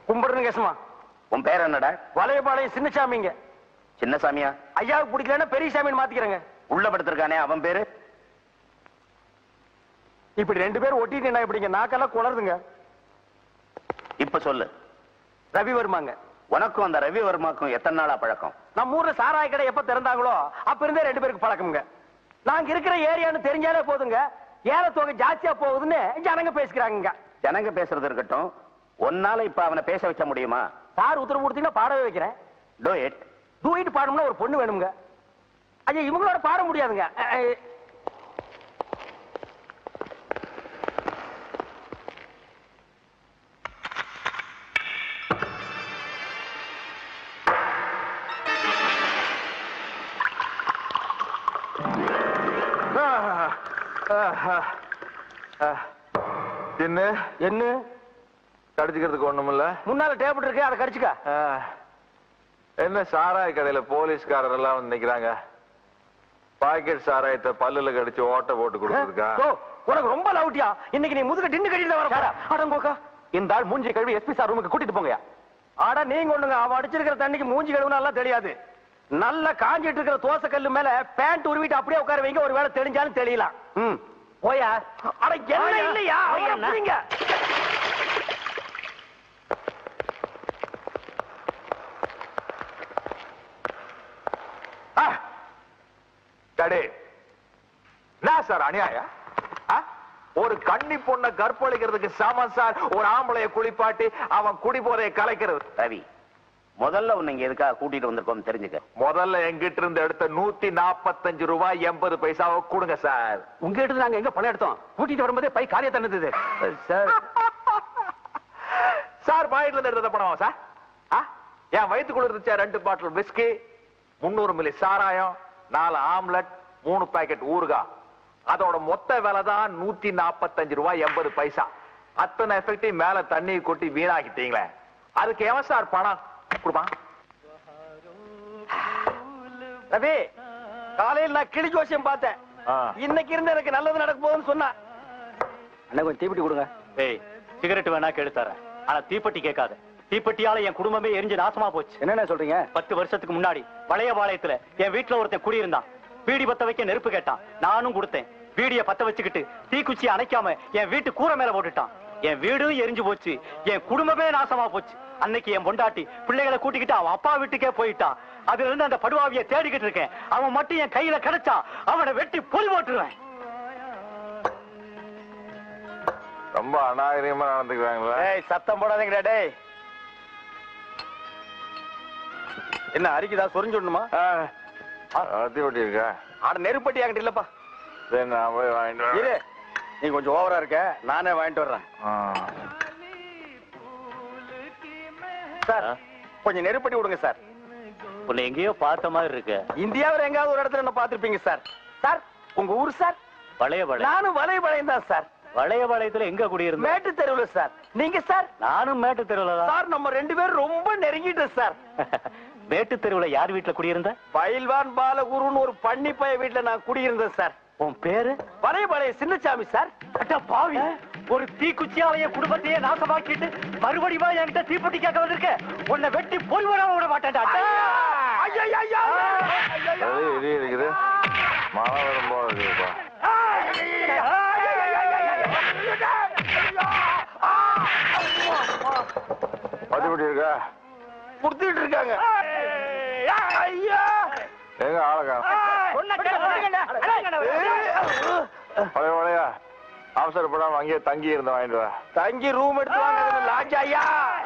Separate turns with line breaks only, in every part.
கும்பிடுறேன் கேசமா
உன் பேர் என்னடா
வலையபாளையம் சின்னசாமிங்க
சின்னசாமியா
ஐயாவுக்கு பிடிக்கலன்னா பெரிய சாமின்னு மாத்திக்கிறேங்க
உள்ள படுத்திருக்கானே அவன் பேரு
இப்படி ரெண்டு பேரும் ஒட்டிட்டு என்ன இப்படிங்க நாக்கெல்லாம் குளருதுங்க
இப்ப சொல்லு
ரவி வருமாங்க
உனக்கும் அந்த ரவி வர்மாக்கும் எத்தனை நாளா பழக்கம்
நம்ம ஊர்ல சாராய கடை எப்ப திறந்தாங்களோ அப்ப இருந்தே ரெண்டு பேருக்கு பழக்கம்ங்க நாங்க இருக்கிற ஏரியான்னு தெரிஞ்சாலே போதுங்க ஏல தொகை ஜாஸ்தியா போகுதுன்னு ஜனங்க பேசிக்கிறாங்க
ஜனங்க பேசுறது இருக்கட்டும் ஒன்னால இப்ப அவனை பேச வைக்க முடியுமா
சார் உத்தரவு கொடுத்தீங்கன்னா பாடவே வைக்கிறேன்
டோ இட்
டூயிட் பாடணும்னா ஒரு பொண்ணு வேணுங்க ஐயா இவங்களோட பாட முடியாதுங்க அஹ், அஹ்,
என்ன
என்ன
கடிச்சுக்கிறதுக்கு ஒண்ணுமில்ல
முன்னால டேபிள் இருக்கு அதை கடிச்சுக்க
ஆ. என்ன சாராய கடையில போலீஸ்காரர் எல்லாம் வந்து நிக்கிறாங்க பாக்கெட் சாராயத்தை பல்லுல கடிச்சு ஓட்ட போட்டு கொடுக்குறதுக்கா
ஓ, உனக்கு ரொம்ப லவுட்டியா இன்னைக்கு நீ முதுக டின்னு கட்டிட்டு வர அடங்கோக்கா இந்த ஆள் மூஞ்சி கழுவி எஸ்பி சார் ரூமுக்கு கூட்டிட்டு போங்கயா ஆடா நீங்க ஒண்ணுங்க அவன் அடிச்சிருக்கிற தண்ணிக்கு மூஞ்சி கழுவுனா எல்லாம் தெரியாது நல்ல காஞ்சிட்டு இருக்கிற தோசை கல்லு மேல பேண்ட் உருவிட்டு அப்படியே உட்கார வைங்க ஒரு வேளை தெளிஞ்சாலும் தெளியலாம் ம் போயா அட என்ன இல்லையா அவரை புடிங்க.
ஆ. டடே என்ன சார் அநியாயம் ஆ? ஒரு கன்னி பொண்ண கற்பழிக்கிறதுக்கு சமம் சார் ஒரு ஆம்பளைய குளிப்பாட்டி அவன் குடி போதைய கலைக்கிறது
ரவி முதல்ல உன்னை இங்க எதுக்காக கூட்டிட்டு வந்திருக்கோம் தெரிஞ்சுக்க
முதல்ல எங்கிட்ட இருந்து எடுத்த நூத்தி நாப்பத்தஞ்சு ரூபாய் எண்பது பைசாவை கொடுங்க சார்
உங்க கிட்ட நாங்க எங்க பணம் எடுத்தோம் கூட்டிட்டு வரும்போதே பை காரியத்தை இருந்தது சார்
சார் பாயிட்ல இருந்து எடுத்த பணமா சார் ஆ? என் வயிற்றுக்குள்ள இருந்துச்சா ரெண்டு பாட்டில் விஸ்கி முன்னூறு மில்லி சாராயம் நாலு ஆம்லெட் மூணு பாக்கெட் ஊறுகாய் அதோட மொத்த விலை தான் நூத்தி நாப்பத்தஞ்சு ரூபாய் எண்பது பைசா அத்தனை எஃபெக்டையும் மேல தண்ணி கொட்டி வீணாக்கிட்டீங்களே அதுக்கு எவன் சார் பணம் கொடுப்பான்
ரவி காலையில் நான் கிளி ஜோசியம் பார்த்தேன்
ஆ.
இன்னைக்கு இருந்து எனக்கு நல்லது நடக்க போகுதுன்னு சொன்னா அண்ணா கொஞ்சம் தீப்பிட்டி கொடுங்க
ஏய் சிகரெட் வேணா கெடுத்தாரேன் ஆனா தீப்பெட்டி கேட்காத தீப்பெட்டியால என் குடும்பமே எரிஞ்சு நாசமா போச்சு
என்னென்ன சொல்றீங்க
பத்து வருஷத்துக்கு முன்னாடி பழையபாளையத்துல என் வீட்டுல ஒருத்தன் குடியிருந்தான் பீடி பத்த வைக்க நெருப்பு கேட்டான் நானும் கொடுத்தேன் பீடிய பத்த வச்சுக்கிட்டு தீக்குச்சி அணைக்காம என் வீட்டு கூரை மேல போட்டுட்டான் என் வீடும் எரிஞ்சு போச்சு என் குடும்பமே நாசமா போச்சு அன்னைக்கு என் பொண்டாட்டி பிள்ளைகளை கூட்டிக்கிட்டு அவன் அப்பா வீட்டுக்கே போயிட்டான் அதுல இருந்து அந்த படுவாவிய தேடிக்கிட்டு இருக்கேன் அவன் மட்டும் என் கையில கிடைச்சா அவனை வெட்டி பொல் போட்டுருவேன்
ரொம்ப அநாகரிகமா நடந்துக்கிறாங்களே
ஏய் சத்தம் போடாதீங்கடா டேய் என்ன அரிக்குதா சொரிஞ்சு விடணுமா
அத்தி ஒட்டி இருக்கா
ஆட நெருப்பட்டி என்கிட்ட இல்லப்பா
சரி நான் போய் வாங்கிட்டு
இரு
வரேன்
நீ கொஞ்சம் ஓவரா இருக்க நானே வாங்கிட்டு வர்றேன்
ஆ.
சார் கொஞ்சம் நெருப்பட்டி விடுங்க சார்
உன்னை எங்கேயோ பார்த்த மாதிரி இருக்கு
இந்தியாவில் எங்காவது ஒரு இடத்துல என்ன பார்த்திருப்பீங்க சார் சார் உங்க ஊர் சார்
பழையபாளையம்
நானும் வலைபாளையம் தான் சார்
பழையபாளையத்துல எங்க குடியிருந்த
மேட்டு தெருவுல சார் நீங்க சார்
நானும் மேட்டு தெருவுல தான்
சார் நம்ம ரெண்டு பேரும் ரொம்ப நெருங்கிட்டோம் சார்
மேட்டு தெருவுல யார் வீட்டுல குடியிருந்த
பயில்வான் பாலகுருன்னு ஒரு பண்ணி பைய வீட்டுல நான் குடியிருந்தேன் சார்
உன் பேரு
வலைபாளைய சின்னசாமி சார்
அட பாவி ஒரு தீக்குச்சியால என் குடும்பத்தையே நாசமாக்கிட்டு மறுபடியும் என்கிட்ட தீப்பெட்டி கேட்க வந்திருக்க உன்னை வெட்டி பொய் விடாம விட மாட்டேன்டா
ஐயா
சரி, இடி இருக்குது மழை வரும் போல இருக்குப்பா அத்தி ஒட்டி இருக்கா
புடிச்சிட்டு இருக்காங்க ஐயா
எங்க ஆளை பழைய பழையா அவசரப்படாம அங்கேயே தங்கி இருந்த வாங்கிட்டு வா
தங்கி ரூம் எடுத்து வாங்க லாட்ஜ் ஐயா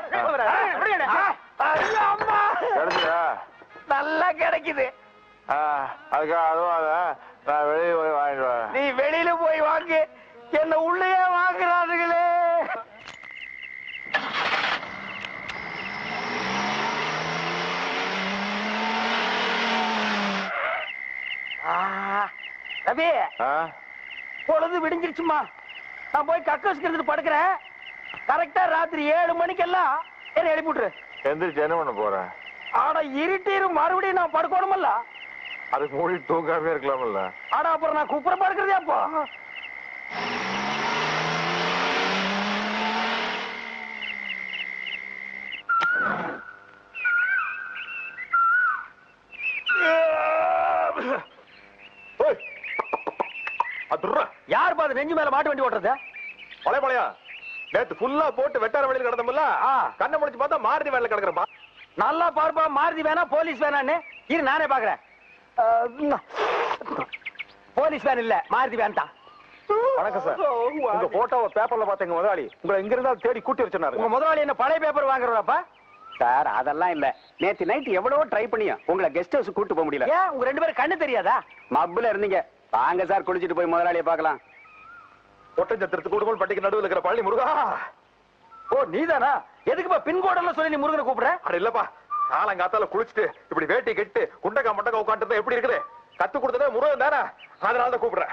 ஐயா அம்மா
கிடைச்சதா
நல்லா கிடைக்குது
ஆ, அதுக்காக அதுவும் அத நான் வெளியே போய் வாங்கிட்டு வரேன்
நீ வெளியில போய் வாங்கு என்ன உள்ளேயே வாங்குறானுங்களே ஆ, ரவி
ஆ?
பொழுது விடிஞ்சிருச்சுமா நான் போய் கக்கஸ் எடுத்துட்டு படுக்கிறேன் கரெக்டா ராத்திரி ஏழு மணிக்கெல்லாம் என்ன எழுப்பி விட்டுரு
எந்திரிச்சு என்ன பண்ண போறேன்
ஆனா இருட்டிரு மறுபடியும் நான் படுக்கணுமல்ல
அதுக்கு மூடி தூங்காமே இருக்கலாம்ல
ஆனா அப்புறம் நான் குப்புற படுக்கிறதே அப்போ யாருப்பா அது நெஞ்சு மேல மாட்டு வண்டி ஓட்டுறது
பழைய பழையா நேத்து ஃபுல்லா போட்டு வெட்டார வழியில் கிடந்தோம்ல
ஆ.
கண்ணை முடிச்சு பார்த்தா மாருதி வேலை கிடக்குறப்பா
நல்லா பார்ப்பா மாருதி வேணா போலீஸ் வேணான்னு இரு நானே பாக்குறேன் அஹ், போலீஸ் வேன் இல்ல மாருதி வேன் தான்
வணக்கம் சார் உங்க போட்டோவை பேப்பர்ல பார்த்தேங்க முதலாளி உங்களை இங்க இருந்தா தேடி கூட்டி வர சொன்னாரு
உங்க முதலாளி என்ன பழைய பேப்பர் வாங்குறப்பா
சார் அதெல்லாம் இல்ல நேத்து நைட் எவ்வளவோ ட்ரை பண்ணியும் உங்களை கெஸ்ட் ஹவுஸ் கூட்டு போக முடியல
ஏன் உங்க ரெண்டு பேரும் கண்ணு தெரியாதா
மப்புல இருந்தீங்க வாங்க சார் குளிச்சிட்டு போய் முதலாளியை பார்க்கலாம்
ஒட்டஞ்சத்திரத்து குடும்பம் பட்டிக்கு நடுவில் இருக்கிற பழனி முருகா
ஓ நீதானா எதுக்குப்பா பின்கோடெல்லாம் சொல்லி நீ முருகனை கூப்பிடுற
அட இல்லப்பா காலங்காத்தால குளிச்சுட்டு இப்படி வேட்டி கெட்டு குண்டக்கா மண்டக்கா உட்காந்துருந்தா எப்படி இருக்குது கத்து கொடுத்ததே முருகன் தானே அதனால தான் கூப்பிடுறேன்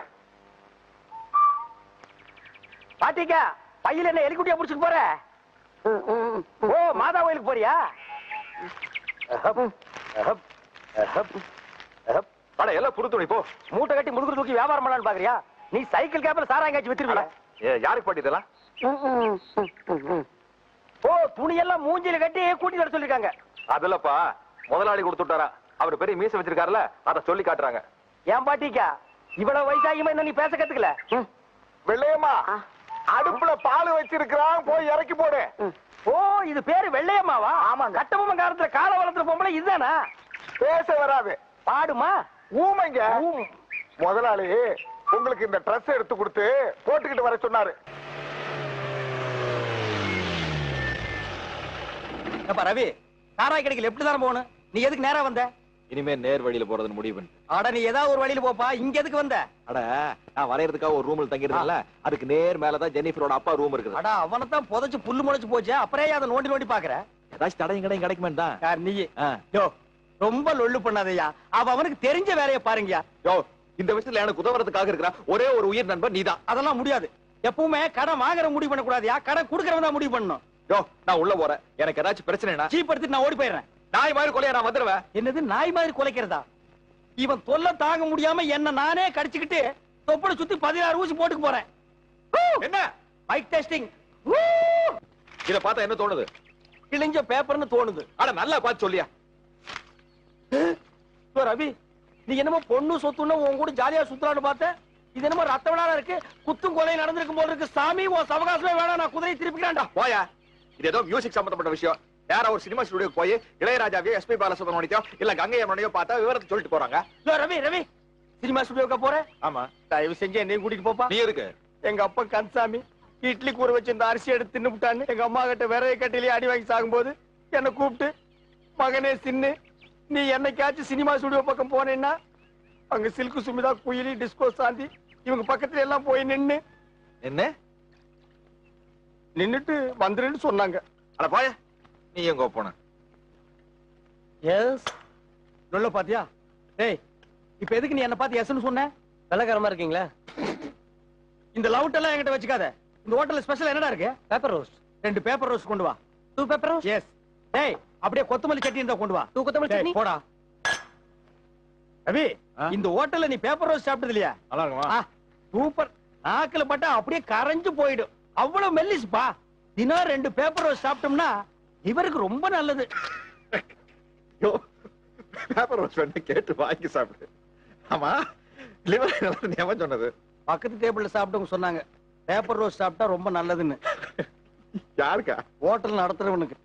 பாட்டிக்கா பையில என்ன எலிக்குட்டியா புடிச்சுட்டு போற ஓ மாதா கோயிலுக்கு போறியா அஹப், அஹப், அஹப், அஹப்.
அட எல்லாம் புது துணி போ
மூட்டை கட்டி முதுகு தூக்கி வியாபாரம் பண்ணலான்னு பாக்குறியா நீ சைக்கிள் கேப்ல சாரா எங்கேயாச்சும்
அட,
வித்துருவியா
ஏ, யாருக்கு பாட்டி இதெல்லாம்
ஓ துணியெல்லாம் மூஞ்சில கட்டி கூட்டி வர சொல்லிருக்காங்க
அதுலப்பா முதலாளி கொடுத்துட்டாரா அவர் பெரிய மீசை வச்சிருக்காருல அத சொல்லி காட்டுறாங்க
ஏன் பாட்டிக்கா இவ்வளவு வயசாகியுமா இன்னும் நீ பேச கத்துக்கல
வெள்ளையம்மா அடுப்புல பால் வச்சிருக்கிறான் போய் இறக்கி போடு
ஓ இது பேரு வெள்ளையம்மாவா ஆமா கட்டபொம்மன் காலத்துல கால வளர்த்துற பொம்பளை இதுதானா
பேச வராது
பாடுமா
ஊமைங்க முதலாளி உங்களுக்கு இந்த ட்ரெஸ் எடுத்து கொடுத்து போட்டுக்கிட்டு வர சொன்னாரு
ஏப்பா ரவி காராய் கடைக்கு எப்படி தானே போகணும் நீ எதுக்கு நேரா வந்த
இனிமே நேர் வழியில போறதுன்னு முடிவு பண்ணு
அட நீ ஏதாவது ஒரு வழியில போப்பா இங்க எதுக்கு வந்த
அட நான் வரையறதுக்காக ஒரு ரூம்ல தங்கிருந்தேன்ல அதுக்கு நேர் மேலதான் ஜெனிஃபரோட அப்பா ரூம் இருக்குது
அடா அவனைத்தான் புதைச்சு புல்லு முளைச்சு போச்சு அப்புறம் ஏன் அதை நோண்டி நோண்டி பாக்குற
ஏதாச்சும் தடையும் கடையும் கிடைக்குமே தான்
யார் நீ
ஆ.
யோ ரொம்ப லொள்ளு பண்ணாதயா அவ அவனுக்கு தெரிஞ்ச வேலையை பாருங்கயா
யோ இந்த விஷயத்துல எனக்கு உதவுறதுக்காக இருக்கிற ஒரே ஒரு உயிர் நண்பன் நீதான்
அதெல்லாம் முடியாது எப்பவுமே கடன் வாங்குற முடிவு பண்ண கூடாதுயா கடன் குடுக்கறவன் தான் முடிவு பண்ணணும்
யோ நான் உள்ள போறேன் எனக்கு ஏதாச்சும் பிரச்சனைனா
சீப் எடுத்துட்டு நான் ஓடி போயிடுறேன்
நாய் மாதிரி கொலையா நான் வந்துருவேன்
என்னது நாய் மாதிரி குலைக்கிறதா இவன் தொல்லை தாங்க முடியாம என்ன நானே கடிச்சுக்கிட்டு தொப்புளை சுத்தி பதினாறு ஊசி போட்டுக்கு போறேன்
என்ன
மைக் டெஸ்டிங்
இத பார்த்தா என்ன தோணுது
கிழிஞ்ச பேப்பர்னு தோணுது
அட நல்லா பார்த்து சொல்லியா
யோ, ரவி நீ என்னமோ பொண்ணு சொத்துன்னு உன் கூட ஜாலியா சுத்தலான்னு பார்த்தேன் இது என்னமோ ரத்த விழா இருக்கு குத்தும் கொலை நடந்திருக்கும் போல இருக்கு சாமி உன் சவகாசமே வேணாம் நான் குதிரை திருப்பிக்கிறான்டா
போயா இது ஏதோ மியூசிக் சம்பந்தப்பட்ட விஷயம் வேற ஒரு சினிமா ஸ்டுடியோக்கு போய் இளையராஜாவையோ எஸ்பி பாலசுப்ரமணியோ இல்ல கங்கை அம்மனையோ பார்த்தா விவரத்தை சொல்லிட்டு போறாங்க
யோ, ரவி ரவி சினிமா ஸ்டுடியோக்கா போற
ஆமா
தயவு செஞ்சு என்னையும் கூட்டிட்டு போப்பா
நீ இருக்கு
எங்க அப்பா கன்சாமி இட்லி கூற வச்சு இந்த அரிசி எடுத்து தின்னுட்டான்னு எங்க அம்மா கிட்ட விறகு கட்டிலேயே அடி வாங்கி சாகும்போது என்ன கூப்பிட்டு மகனே சின்னு நீ என்னைக்காச்சும் சினிமா ஸ்டுடியோ பக்கம் போனேன்னா அங்க சில்கு சுமிதா குயிலி டிஸ்கோ சாந்தி இவங்க பக்கத்துல எல்லாம் போய் நின்னு
என்ன
நின்னுட்டு வந்துருன்னு சொன்னாங்க
அட போய நீ எங்க போன
எஸ் நல்ல பாத்தியா டேய் இப்ப எதுக்கு நீ என்ன பார்த்து எஸ்னு சொன்ன வெள்ளக்காரமா இருக்கீங்களா இந்த லவுட் எல்லாம் என்கிட்ட வச்சுக்காத இந்த ஹோட்டல்ல ஸ்பெஷல் என்னடா இருக்கு பேப்பர் ரோஸ்ட் ரெண்டு பேப்பர் ரோஸ்ட் கொண்டு வா டூ பேப்பர் ரோஸ்ட் எஸ் டேய் அப்படியே கொத்தமல்லி சட்னி இருந்தா கொண்டு வா டூ கொத்தமல்லி சட்னி போடா ரவி
ஆ?
இந்த ஹோட்டல்ல நீ பேப்பர் ரோஸ்ட் சாப்பிட்டது இல்லையா
நல்லா இருக்குமா
ஆ, சூப்பர் நாக்குல பட்டா அப்படியே கரைஞ்சு போயிடும் அவ்வளவு மெல்லிஸ்பா தினம் ரெண்டு பேப்பர் ரோஸ்ட் சாப்பிட்டோம்னா இவருக்கு ரொம்ப நல்லது
யோ பேப்பர் ரோஸ் வேணா கேட்டு வாங்கி சாப்பிடு ஆமா லிவர் நல்லது எவன் சொன்னது
பக்கத்து டேபிள்ல சாப்பிட்டவங்க சொன்னாங்க பேப்பர் ரோஸ்ட் சாப்பிட்டா ரொம்ப நல்லதுன்னு
யாருக்கா
ஹோட்டல் நடத்துறவனுக்கு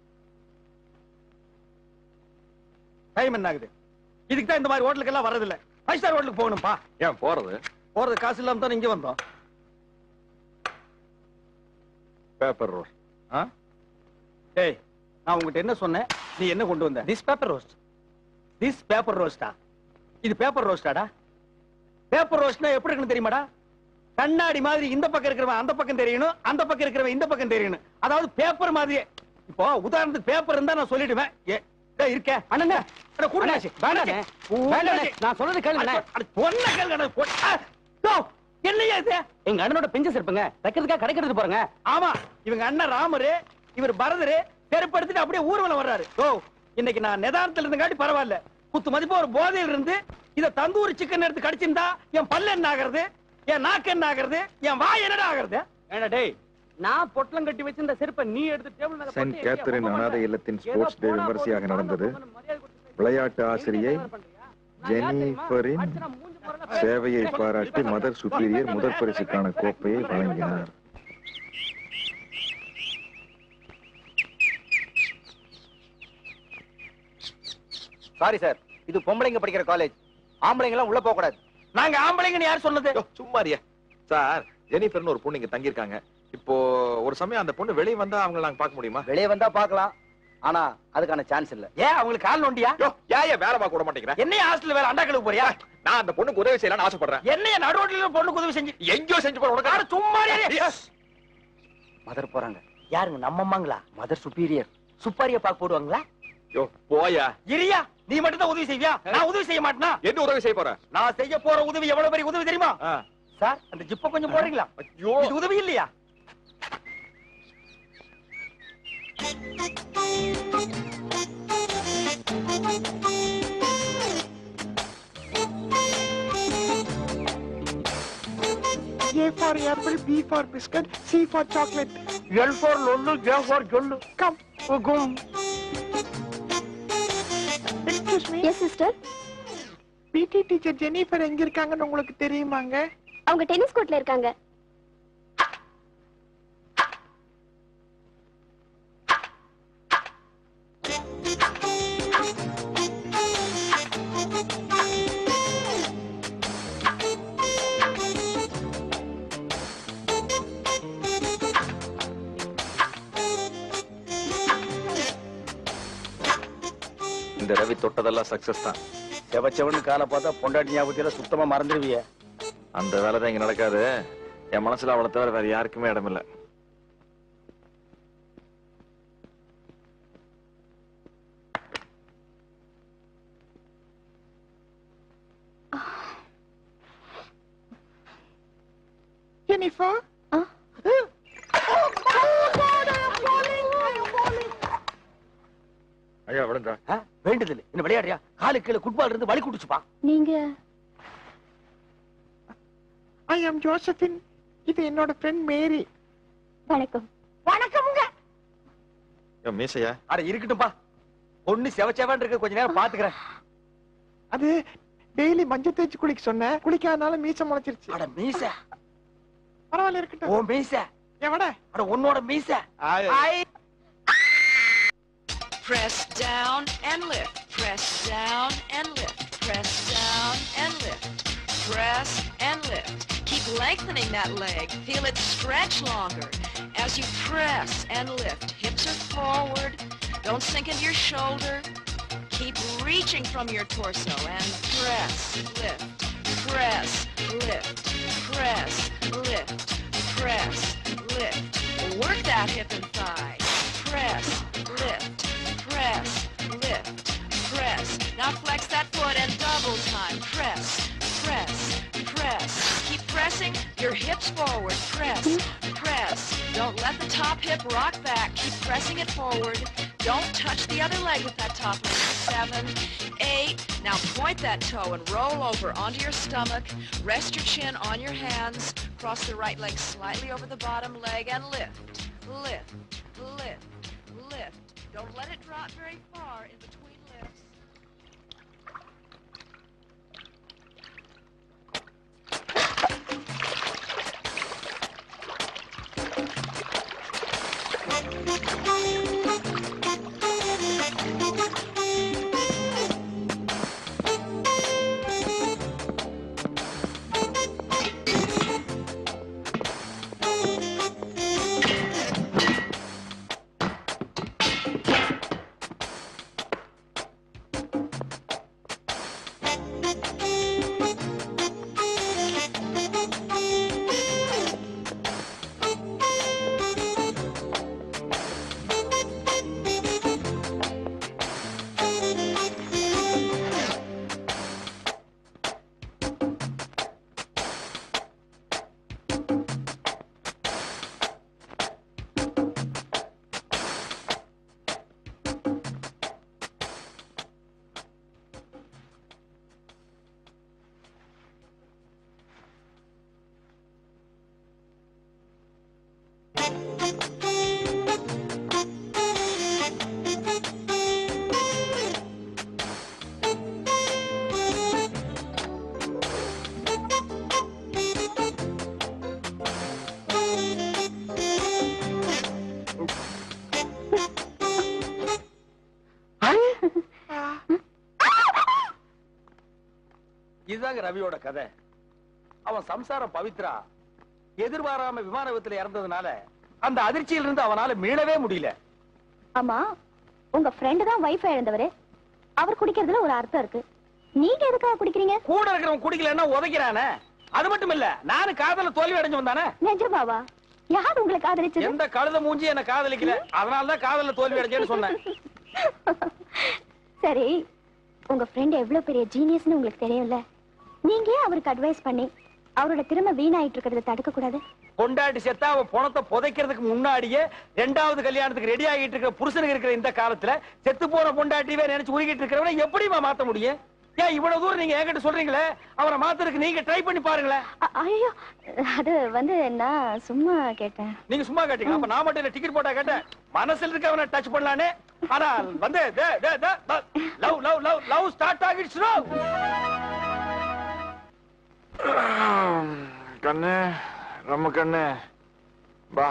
டைம் என்ன ஆகுது இதுக்கு தான் இந்த மாதிரி ஹோட்டலுக்கு எல்லாம் வர்றதில்ல ஃபைவ் ஸ்டார் ஹோட்டலுக்கு போகணும்பா
ஏன் போறது
போறது காசு இல்லாம தான் இங்க வந்தோம்
பேப்பர் ரோஸ் ஆ
டேய் நான் உங்ககிட்ட என்ன சொன்னேன் நீ என்ன கொண்டு வந்த this paper roast this paper ரோஸ்டா இது பேப்பர் ரோஸ்டாடா பேப்பர் ரோஸ்ட்னா எப்படி இருக்குன்னு தெரியுமாடா கண்ணாடி மாதிரி இந்த பக்கம் இருக்கிறவன் அந்த பக்கம் தெரியணும் அந்த பக்கம் இருக்கிறவன் இந்த பக்கம் தெரியணும் அதாவது பேப்பர் மாதிரியே இப்போ உதாரணத்துக்கு பேப்பர் இருந்தா நான் சொல்லிடுவேன் ஏ டேய், இருக்க அண்ணங்க அட கூடுங்க வேண்டானே வேண்டானே நான் சொல்றது கேளுங்க பொண்ண கேளுங்க என்னையா இது
எங்க அண்ணனோட பெஞ்சஸ் இருப்பங்க தைக்கிறதுக்காக கிடைக்கிறது போறங்க
ஆமா இவங்க அண்ணன் ராமரு இவர் பரதரு செருப்பு எடுத்துட்டு அப்படியே ஊர்வலம் வர்றாரு ஓ இன்னைக்கு நான் நிதானத்துல இருந்தங்காட்டி பரவாயில்ல குத்து மதிப்பு ஒரு போதையில் இருந்து இத தந்தூரி சிக்கன் எடுத்து கடிச்சிருந்தா என் பல்லு என்ன ஆகுறது என் நாக்கு என்ன ஆகுறது என் வாய் என்னடா ஆகுறது
ஏண்டா டேய் நான் பொட்டலம் கட்டி வச்சிருந்த செருப்பை நீ எடுத்து டேபிள் மேல
செயின்ட்
போட்டு
கேத்தரின்
எங்கேயா
அனாதை
போக
இல்லத்தின்
மாட்டே?
ஸ்போர்ட்ஸ் டே
ஏதோ போனா
விமரிசையாக
போகுது,
நடந்தது
போனா போகுதுன்னு மரியாதை கொடுத்து
விளையாட்டு
நீ என்ன
ஆசிரியை
வேலை பண்றியா?
ஜெனிஃபரின் சேவையை பாராட்டி மதர் சுப்பீரியர் முதல் பரிசுக்கான கோப்பையை வழங்கினார்
சாரி சார் இது பொம்பளைங்க படிக்கிற காலேஜ் ஆம்பளைங்க எல்லாம் உள்ள போக கூடாது நாங்க ஆம்பளைங்கன்னு யார் சொன்னது
யோ, சும்மாரியா சார் ஜெனிஃபர்னு ஒரு பொண்ணு இங்க தங்கியிருக்காங்க இப்போ ஒரு சமயம் அந்த பொண்ணு வெளியே வந்தா அவங்கள நாங்க பார்க்க முடியுமா
வெளியே வந்தா பார்க்கலாம் ஆனா அதுக்கான சான்ஸ் இல்ல ஏன் அவங்களுக்கு கால் நோண்டியா
யோ, ஏன் ஏன் வேலை பார்க்க விட மாட்டேங்கிறேன்
என்னைய ஹாஸ்டல் வேற அண்டாக்களுக்கு போறியா
நான் அந்த பொண்ணுக்கு உதவி செய்யலாம்னு ஆசைப்படுறேன்
என்னைய நடுவோட்டில பொண்ணுக்கு உதவி செஞ்சு
எங்கேயோ செஞ்சு போற உனக்கு
யாரு சும்மா மதர் போறாங்க யாருங்க நம்ம அம்மாங்களா மதர் சுப்பீரியர் சுப்பாரிய பாக்க போடுவாங்களா
யோ போயா
இரியா நீ மட்டும் தான் உதவி செய்வியா நான் உதவி செய்ய மாட்டேனா
என்ன உதவி செய்ய போற
நான் செய்ய போற உதவி எவ்வளவு பெரிய உதவி தெரியுமா
ஆ.
சார் அந்த ஜிப்ப கொஞ்சம் போடுறீங்களா
ஐயோ
இது உதவி இல்லையா
A for apple, B for biscuit, C for chocolate.
L for லொல்லு ஜே ஃபார் ஜொல்லு
Come.
கும்
Excuse me.
Yes sister
PT teacher Jennifer எங்க இருக்காங்கன்னு உங்களுக்கு தெரியுமாங்க
அவங்க டென்னிஸ் கோர்ட்ல இருக்காங்க
இந்த ரவி தொட்டதெல்லாம் சக்சஸ் தான்
செவச்சவன்னு காலை பார்த்தா பொண்டாட்டி ஞாபகத்தில சுத்தமா மறந்துடுவிய
அந்த வேலை தான் இங்க நடக்காது என் மனசுல அவளை தவிர வேற யாருக்குமே இடமில்ல
Jennifer?
Huh?
ஐயா விடுங்க
வேண்டுதல் என்ன விளையாடுறியா காலு கீழே ஃபுட்பால் இருந்து வலி குடிச்சுப்பா
நீங்க
I am Josephine. இது என்னோட ஃப்ரெண்ட் மேரி
வணக்கம்
வணக்கமுங்க
ஐயோ மீசையா
அட இருக்கட்டும்பா பொண்ணு செவச்சவன் இருக்கு கொஞ்ச நேரம் பாத்துக்கிறேன்
அது டெய்லி மஞ்சள் தேய்ச்சி குளிக்க சொன்னேன் குளிக்காதனால மீசை முளைச்சிருச்சு
அட மீச
பரவாயில்ல
ஓ
இருக்கட்டும்
மீச
எவட
அட உன்னோட மீச ஐ
Press down and lift. Press down and lift. Press down and lift. Press and lift. Keep lengthening that leg. Feel it stretch longer as you press and lift. Hips are forward. Don't sink into your shoulder. Keep reaching from your torso and press, lift, press, lift, press, lift, press, lift. Work that hip and thigh. Press, lift, press, lift, press. Now flex that foot and double time. Press, press, press. Keep pressing your hips forward. Press, press. Don't let the top hip rock back. Keep pressing it forward. Don't touch the other leg with that top leg. Seven, eight. Now point that toe and roll over onto your stomach. Rest your chin on your hands. Cross the right leg slightly over the bottom leg and lift, lift, lift, lift. Don't let it drop very far in between lifts.
இதுதாங்க ரவியோட கதை அவன் சம்சாரம் பவித்ரா எதிர்பாராம விமான விபத்துல இறந்ததுனால அந்த அதிர்ச்சியில இருந்து அவனால மீளவே முடியல
ஆமா உங்க ஃப்ரெண்டு தான் வைஃப் இழந்தவரு அவர் குடிக்கிறதுல ஒரு அர்த்தம் இருக்கு நீங்க எதுக்காக குடிக்கிறீங்க
கூட இருக்கிறவன் குடிக்கலன்னா உதைக்கிறானே அது மட்டும் இல்ல நானு காதல தோல்வி அடைஞ்சு வந்தானே
நிஜமாவா யார் உங்களை காதலிச்சது
எந்த கழுத மூஞ்சி என்ன காதலிக்கல அதனாலதான் காதல்ல தோல்வி அடைஞ்சேன்னு சொன்னேன்
சரி உங்க ஃப்ரெண்ட் எவ்வளவு பெரிய ஜீனியஸ்னு உங்களுக்கு தெரியும்ல நீங்க ஏன் அவருக்கு அட்வைஸ் பண்ணி அவரோட திறமை வீணாயிட்டு இருக்கிறத தடுக்க கூடாது
பொண்டாட்டி செத்தா அவ பணத்தை புதைக்கிறதுக்கு முன்னாடியே ரெண்டாவது கல்யாணத்துக்கு ரெடி ஆகிட்டு இருக்கிற புருஷனுக்கு இருக்கிற இந்த காலத்துல செத்து போன பொண்டாட்டியவே நினைச்சு உருகிட்டு இருக்கிறவனை எப்படிமா மாத்த முடியும் ஏன் இவ்வளவு தூரம் நீங்க என்கிட்ட சொல்றீங்களே அவனை மாத்துறதுக்கு நீங்க ட்ரை பண்ணி பாருங்களேன்
அ- ஐயோ அது வந்து நான் சும்மா கேட்டேன்
நீங்க சும்மா கேட்டீங்க அப்ப நான் மட்டும் இல்ல டிக்கெட் போட்டா கேட்டேன் மனசுல இருக்க அவனை டச் பண்ணலானே ஆனா வந்து love love love love start ஆகிடுச்சு
கண்ணு நம்ம கண்ணு பா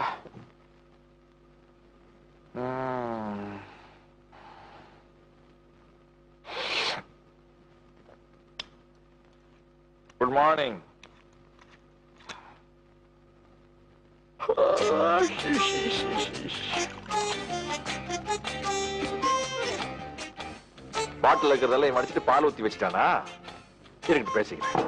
குட் மார்னிங் பாட்டில் இருக்கிறதெல்லாம் இவன் அடிச்சிட்டு பால் ஊத்தி வச்சுட்டானா இருக்கட்டும் பேசிக்கிறேன்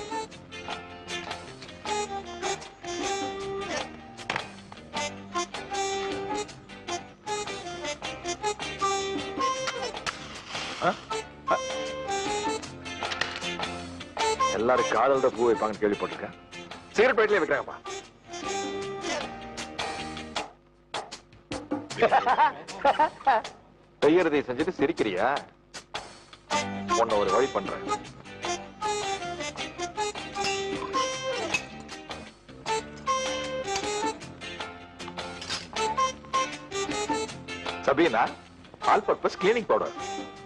எல்லாரும் காதல் தான் பூ வைப்பாங்கன்னு கேள்விப்பட்டிருக்கேன் சிகரெட் பேட்லயே வைக்கிறாங்கப்பா செய்யறதை செஞ்சுட்டு சிரிக்கிறியா உன்னை ஒரு வழி பண்றேன் Sabena all purpose cleaning powder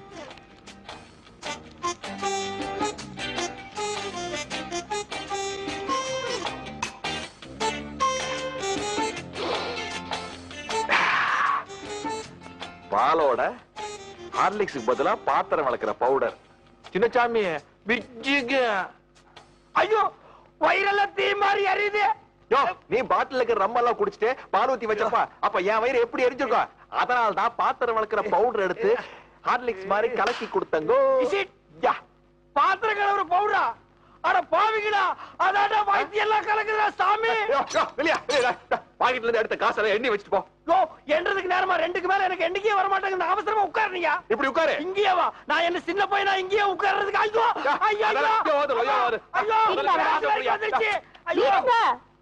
பாலோட ஹார்லிக்ஸுக்கு பதிலா பாத்திரம் வளர்க்கிற பவுடர் சின்னசாமி பிஜிங்க
ஐயோ வயிறெல்லாம் தீ மாதிரி எரியுது
யோ நீ பாட்டில் இருக்கிற ரம்மெல்லாம் குடிச்சிட்டு பால் ஊத்தி வச்சப்பா அப்ப என் வயிறு எப்படி எரிஞ்சிருக்கும் அதனால தான் பாத்திரம் வளர்க்கிற பவுடர் எடுத்து ஹார்லிக்ஸ் மாதிரி கலக்கி கொடுத்தங்கோ
Is it?
யா
பாத்திர கலவர பவுடா அட பாவிங்களா அதாட வைத்தியம் எல்லாம் கலக்குதா சாமி
யோ, யோ, வெளியா வெளியா பாக்கெட்ல இருந்து எடுத்த காசெல்லாம் எண்ணி வச்சுட்டு போ
யோ என்றதுக்கு நேரமா ரெண்டுக்கு மேல எனக்கு என்னைக்கே வர மாட்டேங்குது அவசரமா உட்காருங்க
இப்படி உட்காரு
இங்கேயே வா நான் என்ன சின்ன பையனா இங்கேயே உட்கார்றதுக்கு ஐயோ
யா,
ஐயோ ஐயோ
அதெல்லாம் இங்க வாது, ஐயோ, வாது.
ஐயோ
இருங்க,
காசு வரைக்கும் வந்துருச்சு. ஐயோ
இருங்க.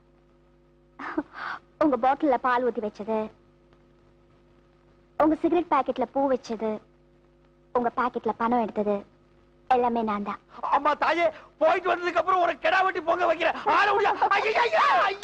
உங்க பாட்டில்ல பால் ஊத்தி வச்சது உங்க சிகரெட் பாக்கெட்ல பூ வச்சது உங்க பாக்கெட்ல பணம் எடுத்தது எல்லாமே நான் தான்
அம்மா தாயே போயிட்டு வந்ததுக்கு அப்புறம் ஒரு கிடா வெட்டி பொங்க வைக்கிறேன் ஆள முடியா ஐயோ, ஐயோ, ஐயோ.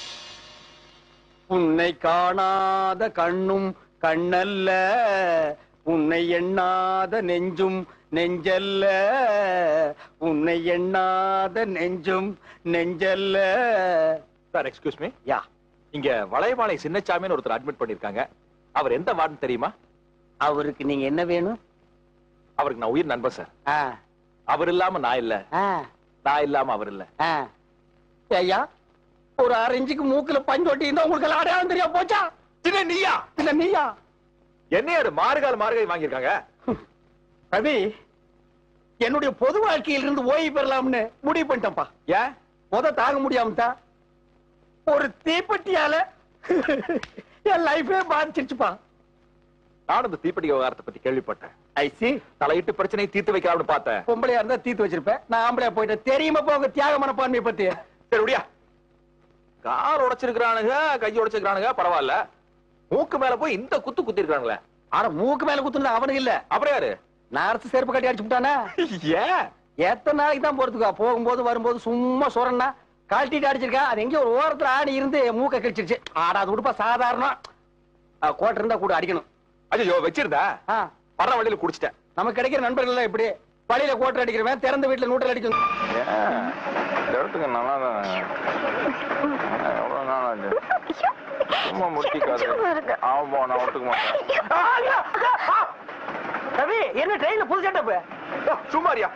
உன்னை காணாத கண்ணும் கண்ணல்ல உன்னை எண்ணாத நெஞ்சும் நெஞ்சல்ல உன்னை எண்ணாத நெஞ்சும் நெஞ்சல்ல
சார் எக்ஸ்கியூஸ் மீ
யா
இங்க வளையமாலை சின்னசாமின்னு ஒருத்தர் அட்மிட் பண்ணிருக்காங்க அவர் எந்த வார்டுன்னு தெரியுமா
அவருக்கு நீங்க என்ன வேணும்
அவருக்கு நான் உயிர் நண்பன் சார்
ஆ,
அவர் இல்லாம நான் இல்ல
ஆ,
நான் இல்லாம அவர் இல்ல
ஆ. ஐயா ஒரு அரை இன்ச்சுக்கு மூக்குல பஞ்சு ஒட்டி இருந்தா உங்களுக்கு எல்லாம் அடையாளம் தெரியா போச்சா
சின்ன நீயா
இல்ல நீயா
என்னையோட மாறுகால் மாறுகை வாங்கியிருக்காங்க
ரவி என்னுடைய பொது வாழ்க்கையில இருந்து ஓய்வு பெறலாம்னு முடிவு பண்ணிட்டேன்ப்பா
ஏன்
முத தாங்க முடியாம தான் ஒரு தீப்பெட்டியால என் லைஃபே பாதிச்சிருச்சுப்பா
நானும் இந்த தீப்பெட்டி விவகாரத்தை பத்தி கேள்விப்பட்டேன்
ஐசி
தலையிட்டு பிரச்சனையை தீர்த்து வைக்கலாம்னு பார்த்தேன்
பொம்பளையா இருந்தா தீர்த்து வச்சிருப்பேன் நான் ஆம்பளையா போயிட்டேன் தெரியுமா போங்க தியாக மனப்பான்மையை பத்தி
சரி விடியா கால் உடைச்சிருக்கிறானுங்க கை உடைச்சிருக்கானுங்க பரவாயில்ல மூக்கு மேல போய் இந்த குத்து குத்தி இருக்கானுங்களே
ஆனா மூக்கு மேல குத்துனது அவனுக்கு இல்ல
அப்புறம் யாரு
நான் அரசு செருப்பு கட்டி அடிச்சு விட்டானா
ஏன்
எத்தனை நாளைக்கு தான் போறதுக்கா போகும்போது வரும்போது சும்மா சொரன்னா கழட்டிட்டு அடிச்சிருக்கா அது எங்கேயோ ஒரு ஓரத்துல ஆணி இருந்து மூக்க கழிச்சிருச்சு ஆடா அது உடுப்பா சாதாரணம் கோட்டை இருந்தா கூட அடிக்கணும்
ஐயோ வச்சிருந்தா
ஆ,
வர்ற வழியில குடிச்சிட்டேன்
நமக்கு கிடைக்கிற நண்பர்கள் எல்லாம் இப்படி வழியில கோட்டை அடிக்கிறவன் திறந்த வீட்டுல நூற்றல் அடிக்கணும்
இந்த இடத்துக்கு நல்லா தான் எவ்வளவு நாள் ஆச்சு சும்மா முடிக்காது ஆமா நான் ஒத்துக்க மாட்டேன்
ரவி என்ன ட்ரெயின்ல புது செட்டப்
சும்மாரியா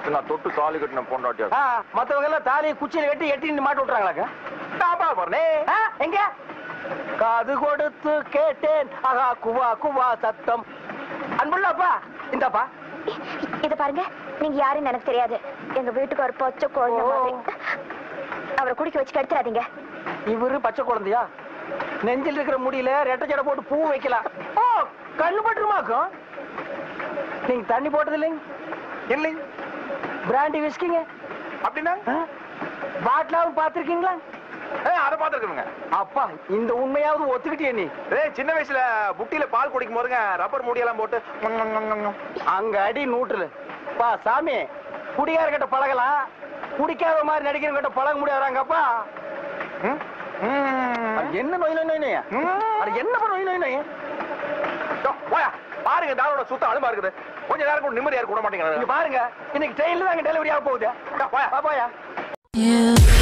நான் தொட்டு தாலி கட்டின பொண்டாட்டியா
ஆ, மத்தவங்க எல்லாம் தாலியை குச்சியில கட்டி எட்டி மாட்டு விட்டுறாங்களாக்க
டாபா பாருனே
ஆ, எங்க காது கொடுத்து கேட்டேன் ஆகா குவா குவா சத்தம் அன்புள்ள அப்பா இந்தாப்பா
இத பாருங்க நீங்க யாருன்னு எனக்கு தெரியாது எங்க வீட்டுக்கு ஒரு பச்சை குழந்தை
ஓ.
மாதிரி அவரை குடிக்க வச்சு கெடுத்துறாதீங்க
இவரு பச்சை குழந்தையா நெஞ்சில் இருக்கிற முடியல ரெட்டை ஜடை போட்டு பூ வைக்கலாம் ஓ கண்ணு பட்டுருமாக்கும் நீங்க தண்ணி போட்டது இல்லைங்க
இல்லைங்க
பிராண்டி விஸ்கிங்க
அப்படின்னா
பாட்டிலாவும் பார்த்திருக்கீங்களா
ஏய், அதை பார்த்துருக்குங்க
அப்பா இந்த உண்மையாவது ஒத்துக்கிட்டியே நீ
ஏய் சின்ன வயசுல புட்டியில பால் குடிக்கும் போதுங்க ரப்பர் முடியெல்லாம் போட்டு ம், ம், ம், ம்.
அங்க அடி நூற்றுல பா சாமி குடிகாரங்கிட்ட பழகலாம் குடிக்காத மாதிரி நடிக்கிறவங்கிட்ட பழக முடியாதாங்கப்பா
ம், ம்.
அது என்ன நோய் நோய் நோய்
ம்.
அது என்ன நோய் நோய் நோய்
டோ, போயா பாருங்க இந்த ஆளோட சுத்தம் அழுமா இருக்குது கொஞ்ச நேரம் கூட நிம்மதியா இருக்க விட
இங்க
மாட்டேங்கிறாங்க
பாருங்க இன்னைக்கு ட்ரெயின்ல தான் டெலிவரி ஆக போகுது
போயா
வா, போயா
You